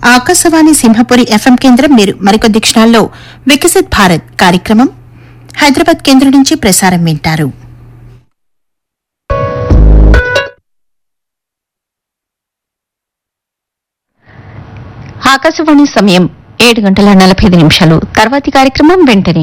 Akashvani Simhapuri FM కేంద్రం మీరు మరికొద్ది క్షణాల్లో వికసిత్ భారత్ కార్యక్రమం హైదరాబాద్ కేంద్రం నుంచి ప్రసారం వింటారు ఆకాశవాణి సమయం ఏడు గంటల నలభై ఐదు నిమిషాలు తర్వాతి కార్యక్రమం వెంటనే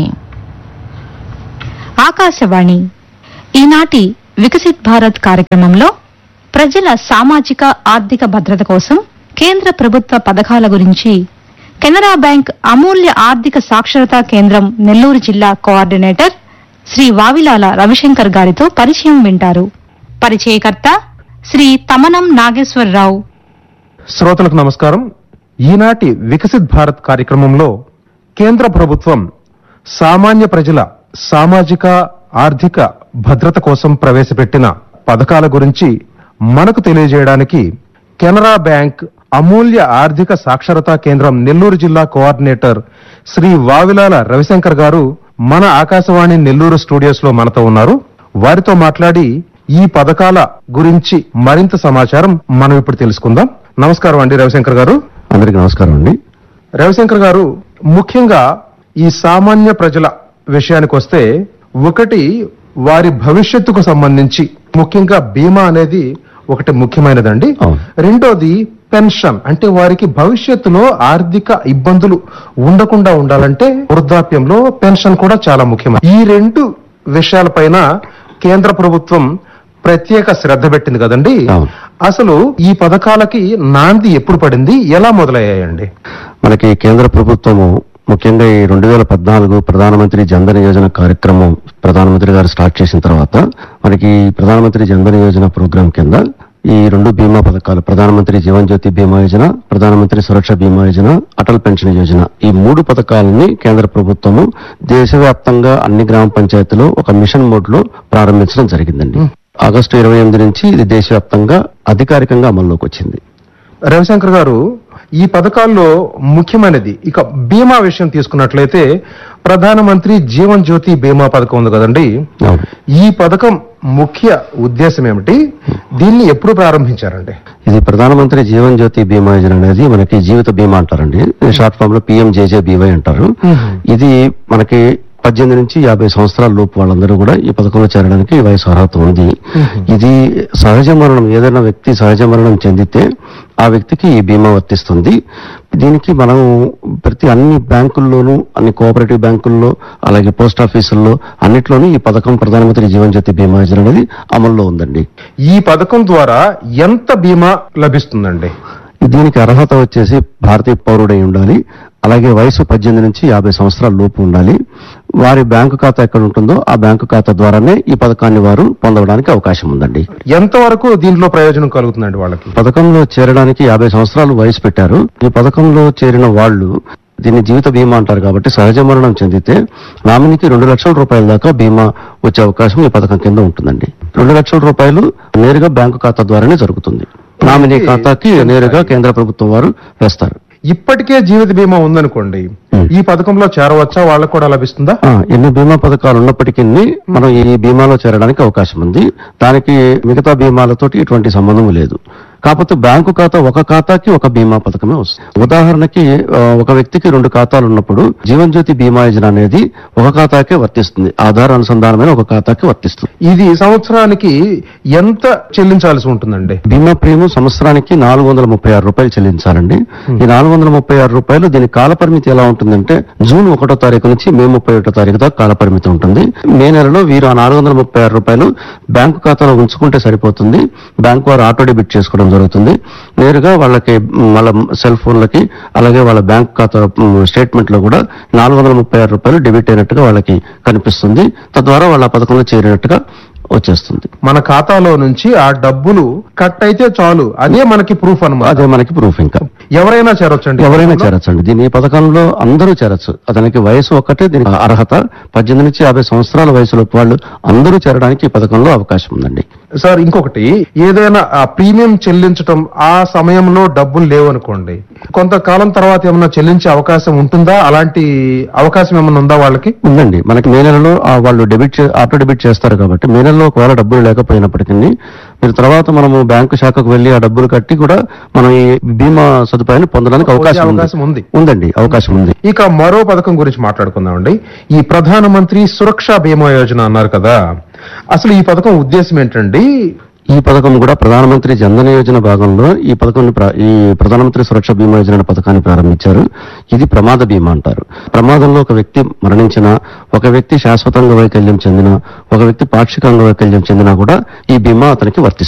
ఆకాశవాణి ఈనాటి వికసిత్ భారత్ కార్యక్రమంలో ప్రజల సామాజిక ఆర్థిక భద్రత కోసం కేంద్ర ప్రభుత్వ పథకాల గురించి కెనరా బ్యాంక్ అమూల్య ఆర్థిక సాక్షరతా కేంద్రం నెల్లూరు జిల్లా కోఆర్డినేటర్ శ్రీ వావిలాల రవిశంకర్ గారితో పరిచయం వింటారు పరిచయకర్త శ్రీ తమనం నాగేశ్వరరావు శ్రోతలకు నమస్కారం ఈనాటి వికసిత్ భారత్ కార్యక్రమంలో కేంద్ర ప్రభుత్వం సామాన్య ప్రజల సామాజిక ఆర్థిక భద్రత కోసం ప్రవేశపెట్టిన పథకాల గురించి మనకు తెలియజేయడానికి కెనరా బ్యాంక్ అమూల్య ఆర్థిక సాక్షరతా కేంద్రం నెల్లూరు జిల్లా కోఆర్డినేటర్ శ్రీ వావిలాల రవిశంకర్ గారు మన ఆకాశవాణి నెల్లూరు స్టూడియోస్ లో మనతో ఉన్నారు వారితో మాట్లాడి ఈ పథకాల గురించి మరింత సమాచారం మనం ఇప్పుడు తెలుసుకుందాం నమస్కారం అండి రవిశంకర్ గారు అందరికీ నమస్కారం అండి రవిశంకర్ గారు ముఖ్యంగా ఈ సామాన్య ప్రజల విషయానికి వస్తే ఒకటి వారి భవిష్యత్తుకు సంబంధించి ముఖ్యంగా బీమా అనేది ఒకటి ముఖ్యమైనదండి అవును. రెండోది పెన్షన్ అంటే వారికి భవిష్యత్తులో ఆర్థిక ఇబ్బందులు ఉండకుండా ఉండాలంటే వృద్ధాప్యంలో పెన్షన్ కూడా చాలా ముఖ్యమైన ఈ రెండు విషయాలపైన కేంద్ర ప్రభుత్వం ప్రత్యేక శ్రద్ధ పెట్టింది కదండి అవును. అసలు ఈ పథకాలకి నాంది ఎప్పుడు పడింది ఎలా మొదలయ్యాయండి మనకి కేంద్ర ప్రభుత్వము ముఖ్యంగా ఈ రెండు వేల పద్నాలుగు ప్రధానమంత్రి జన్ధన్ యోజన కార్యక్రమం ప్రధానమంత్రి గారు స్టార్ట్ చేసిన తర్వాత మనకి ప్రధానమంత్రి జన్ధన్ యోజన ప్రోగ్రాం కింద ఈ రెండు బీమా పథకాలు ప్రధానమంత్రి జీవన్ జ్యోతి బీమా యోజన ప్రధానమంత్రి సురక్ష బీమా యోజన అటల్ పెన్షన్ యోజన ఈ మూడు పథకాలని కేంద్ర ప్రభుత్వము దేశవ్యాప్తంగా అన్ని గ్రామ పంచాయతీలో ఒక మిషన్ మోడ్ లో ప్రారంభించడం జరిగిందండి ఆగస్టు ఇరవై ఎనిమిది నుంచి ఇది దేశవ్యాప్తంగా అధికారికంగా అమల్లోకి వచ్చింది రవిశంకర్ గారు ఈ పథకాల్లో ముఖ్యమైనది ఇక బీమా విషయం తీసుకున్నట్లయితే ప్రధానమంత్రి జీవన్ జ్యోతి బీమా పథకం ఉంది కదండి అవును ఈ పథకం ముఖ్య ఉద్దేశం ఏమిటి దీన్ని ఎప్పుడు ప్రారంభించారండి ఇది ప్రధానమంత్రి జీవన్ జ్యోతి బీమా యోజన అనేది మనకి జీవిత బీమా అంటారండి షార్ట్ ఫామ్ లో పిఎంజేజేబీవై అంటారు ఇది మనకి పద్దెనిమిది నుంచి యాభై సంవత్సరాల లోపు వాళ్ళందరూ కూడా ఈ పథకంలో చేరడానికి వయసు అర్హత ఉంది ఇది సహజ మరణం ఏదైనా వ్యక్తి సహజ మరణం చెందితే ఆ వ్యక్తికి ఈ బీమా వర్తిస్తుంది దీనికి మనం ప్రతి అన్ని బ్యాంకుల్లోనూ అన్ని కోఆపరేటివ్ బ్యాంకుల్లో అలాగే పోస్ట్ ఆఫీసుల్లో అన్నిట్లోనూ ఈ పథకం ప్రధానమంత్రి జీవన్ జ్యోతి బీమా యోజన అనేది అమల్లో ఉందండి ఈ పథకం ద్వారా ఎంత బీమా లభిస్తుందండి దీనికి అర్హత వచ్చేసి భారతీయ పౌరుడై ఉండాలి అలాగే వయసు పద్దెనిమిది నుంచి యాభై సంవత్సరాల లోపు ఉండాలి వారి బ్యాంకు ఖాతా ఎక్కడ ఉంటుందో ఆ బ్యాంకు ఖాతా ద్వారానే ఈ పథకాన్ని వారు పొందడానికి అవకాశం ఉందండి ఎంతవరకు దీంట్లో ప్రయోజనం కలుగుతుందండి వాళ్ళకి పథకంలో చేరడానికి యాభై సంవత్సరాలు వయసు పెట్టారు ఈ పథకంలో చేరిన వాళ్ళు దీన్ని జీవిత బీమా అంటారు కాబట్టి సహజ మరణం చెందితే నామినీకి రెండు లక్షల రూపాయల దాకా బీమా వచ్చే అవకాశం ఈ పథకం కింద ఉంటుందండి రెండు లక్షల రూపాయలు నేరుగా బ్యాంకు ఖాతా ద్వారానే జరుగుతుంది నామినీ ఖాతాకి నేరుగా కేంద్ర ప్రభుత్వం వారు వేస్తారు ఇప్పటికే జీవిత బీమా ఉందనుకోండి ఈ పథకంలో చేరవచ్చా వాళ్ళకు కూడా లభిస్తుందా ఆ, ఎన్ని బీమా పథకాలు ఉన్నప్పటికీ మనం ఈ బీమాలో చేరడానికి అవకాశం ఉంది దానికి మిగతా బీమాలతోటి ఎటువంటి సంబంధం లేదు కాకపోతే బ్యాంకు ఖాతా ఒక ఖాతాకి ఒక బీమా పథకమే వస్తుంది ఉదాహరణకి ఆ, ఒక వ్యక్తికి రెండు ఖాతాలు ఉన్నప్పుడు జీవన్ జ్యోతి బీమా యోజన అనేది ఒక ఖాతాకే వర్తిస్తుంది ఆధార్ అనుసంధానమైన ఒక ఖాతాకి వర్తిస్తుంది ఇది సంవత్సరానికి ఎంత చెల్లించాల్సి ఉంటుందండి బీమా ప్రీమియం సంవత్సరానికి నాలుగు వందల ముప్పై ఆరు రూపాయలు చెల్లించాలండి ఈ నాలుగు వందల ముప్పై ఆరు రూపాయలు దీని కాల పరిమితి ఎలా ఉంటుందంటే జూన్ ఒకటో తారీఖు నుంచి మే ముప్పై ఒకటో తారీఖు దాకా కాల పరిమితి ఉంటుంది మే నెలలో వీరు ఆ నాలుగు వందల ముప్పై ఆరు రూపాయలు బ్యాంకు ఖాతాలో ఉంచుకుంటే సరిపోతుంది బ్యాంకు వారు ఆటో డెబిట్ చేసుకోవడం జరుగుతుంది నేరుగా వాళ్ళకి మ్, వాళ్ళ సెల్ ఫోన్లకి అలాగే వాళ్ళ బ్యాంక్ ఖాతా స్టేట్మెంట్ లో కూడా నాలుగు వందల ముప్పై ఆరు రూపాయలు డెబిట్ అయినట్టుగా వాళ్ళకి కనిపిస్తుంది తద్వారా వాళ్ళ ఆ పథకంలో చేరినట్టుగా వచ్చేస్తుంది మన ఖాతాలో నుంచి ఆ డబ్బులు కట్ అయితే చాలు అదే మనకి ప్రూఫ్ అన్నమాట అదే మనకి ప్రూఫ్ ఇంకా ఎవరైనా చేరొచ్చండి ఎవరైనా చేరొచ్చండి దీని ఈ పథకంలో అందరూ చేరొచ్చు అతనికి వయసు ఒక్కటే దీనికి అర్హత పద్దెనిమిది నుంచి యాభై సంవత్సరాల వయసులోపు వాళ్ళు అందరూ చేరడానికి ఈ పథకంలో అవకాశం ఉందండి సార్ ఇంకొకటి ఏదైనా ఆ ప్రీమియం చెల్లించటం ఆ సమయంలో డబ్బులు లేవనుకోండి కొంతకాలం తర్వాత ఏమైనా చెల్లించే అవకాశం ఉంటుందా అలాంటి అవకాశం ఏమైనా ఉందా వాళ్ళకి ఉందండి మనకి మే నెలలో ఆ వాళ్ళు డెబిట్ చే- ఆటో డెబిట్ చేస్తారు కాబట్టి మే నెలలో ఒకవేళ డబ్బులు లేకపోయినప్పటికీ మీరు తర్వాత మనము బ్యాంకు శాఖకు వెళ్లి ఆ డబ్బులు కట్టి కూడా మనం ఈ బీమా సదుపాయాన్ని పొందడానికి అవకాశం అవకాశం ఉంది. ఉందండి అవకాశం ఉంది ఇక మరో పథకం గురించి మాట్లాడుకుందామండి ఈ ప్రధానమంత్రి సురక్ష బీమా యోజన అన్నారు కదా అసలు ఈ పథకం ఉద్దేశం ఏంటండి ఈ పథకం కూడా ప్రధానమంత్రి జన్ధన్ యోజన భాగంలో ఈ పథకం ఈ ప్రధానమంత్రి సురక్ష బీమా యోజన అనే పథకాన్ని ప్రారంభించారు ఇది ప్రమాద బీమా అంటారు ప్రమాదంలో ఒక వ్యక్తి మరణించిన ఒక వ్యక్తి శాశ్వతంగా వైకల్యం చెందిన ఒక వ్యక్తి పాక్షికంగా వైకల్యం చెందినా కూడా ఈ బీమా అతనికి వర్తిస్తుంది